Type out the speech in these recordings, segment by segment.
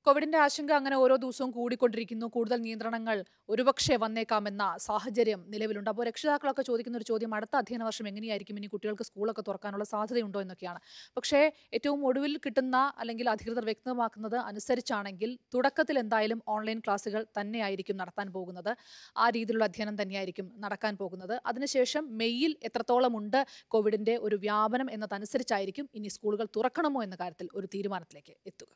കോവിഡിന്റെ ആശങ്ക അങ്ങനെ ഓരോ ദിവസവും കൂടിക്കൊണ്ടിരിക്കുന്നു കൂടുതൽ നിയന്ത്രണങ്ങൾ ഒരുപക്ഷെ വന്നേക്കാമെന്ന സാഹചര്യം നിലവിലുണ്ട് അപ്പോൾ രക്ഷിതാക്കളൊക്കെ ചോദിക്കുന്ന ഒരു ചോദ്യം അടുത്ത അധ്യയന വർഷം എങ്ങനെയായിരിക്കും ഇനി കുട്ടികൾക്ക് സ്കൂളൊക്കെ തുറക്കാനുള്ള സാധ്യതയുണ്ടോ എന്നൊക്കെയാണ് പക്ഷേ ഏറ്റവും ഒടുവിൽ കിട്ടുന്ന അല്ലെങ്കിൽ അധികൃതർ വ്യക്തമാക്കുന്നത് അനുസരിച്ചാണെങ്കിൽ തുടക്കത്തിൽ എന്തായാലും ഓൺലൈൻ ക്ലാസ്സുകൾ തന്നെയായിരിക്കും നടത്താൻ പോകുന്നത് ആ രീതിയിലുള്ള അധ്യയനം തന്നെയായിരിക്കും നടക്കാൻ പോകുന്നത് അതിനുശേഷം മെയ്യിൽ എത്രത്തോളം ഉണ്ട് കോവിഡിന്റെ ഒരു വ്യാപനം എന്നതനുസരിച്ചായിരിക്കും ഇനി സ്കൂളുകൾ തുറക്കണമോ എന്ന കാര്യത്തിൽ ഒരു തീരുമാനത്തിലേക്ക് എത്തുക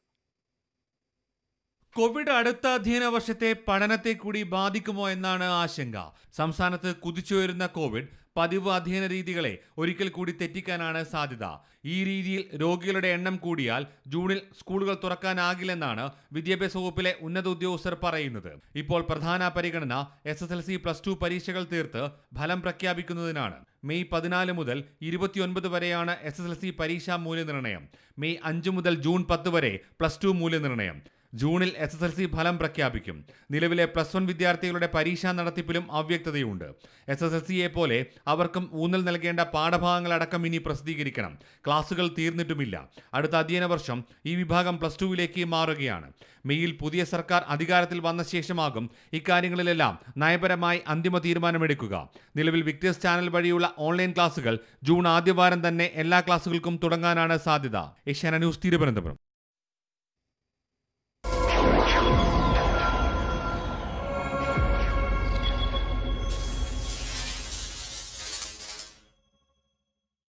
കോവിഡ് അടുത്ത അധ്യയന വർഷത്തെ പഠനത്തെ കൂടി ബാധിക്കുമോ എന്നാണ് ആശങ്ക സംസ്ഥാനത്ത് കുതിച്ചുയരുന്ന കോവിഡ് പതിവ് അധ്യയന രീതികളെ ഒരിക്കൽ കൂടി തെറ്റിക്കാനാണ് സാധ്യത ഈ രീതിയിൽ രോഗികളുടെ എണ്ണം കൂടിയാൽ ജൂണിൽ സ്കൂളുകൾ തുറക്കാനാകില്ലെന്നാണ് വിദ്യാഭ്യാസ വകുപ്പിലെ ഉന്നത ഉദ്യോഗസ്ഥർ പറയുന്നത് ഇപ്പോൾ പ്രധാന പരിഗണന S S L C plus two പരീക്ഷകൾ തീർത്ത് ഫലം പ്രഖ്യാപിക്കുന്നതിനാണ് മെയ് പതിനാല് മുതൽ ഇരുപത്തിയൊൻപത് വരെയാണ് എസ് എസ് എൽ സി പരീക്ഷാ മൂല്യനിർണ്ണയം മെയ് അഞ്ച് മുതൽ ജൂൺ പത്ത് വരെ പ്ലസ് ടു മൂല്യനിർണ്ണയം ജൂണിൽ എസ് എസ് എൽ സി ഫലം പ്രഖ്യാപിക്കും നിലവിലെ പ്ലസ് വൺ വിദ്യാർത്ഥികളുടെ പരീക്ഷാ നടത്തിപ്പിലും അവ്യക്തതയുണ്ട് എസ് എസ് എൽ സിയെ പോലെ അവർക്കും ഊന്നൽ നൽകേണ്ട പാഠഭാഗങ്ങളടക്കം ഇനി പ്രസിദ്ധീകരിക്കണം ക്ലാസുകൾ തീർന്നിട്ടുമില്ല അടുത്ത അധ്യയന വർഷം ഈ വിഭാഗം പ്ലസ് ടുവിലേക്ക് മാറുകയാണ് മെയ്യിൽ പുതിയ സർക്കാർ അധികാരത്തിൽ വന്ന ശേഷമാകും ഇക്കാര്യങ്ങളിലെല്ലാം നയപരമായി അന്തിമ തീരുമാനമെടുക്കുക നിലവിൽ വിക്ടേഴ്സ് ചാനൽ വഴിയുള്ള ഓൺലൈൻ ക്ലാസുകൾ ജൂൺ ആദ്യവാരം തന്നെ എല്ലാ ക്ലാസുകൾക്കും തുടങ്ങാനാണ് സാധ്യത ഏഷ്യാന ന്യൂസ് തിരുവനന്തപുരം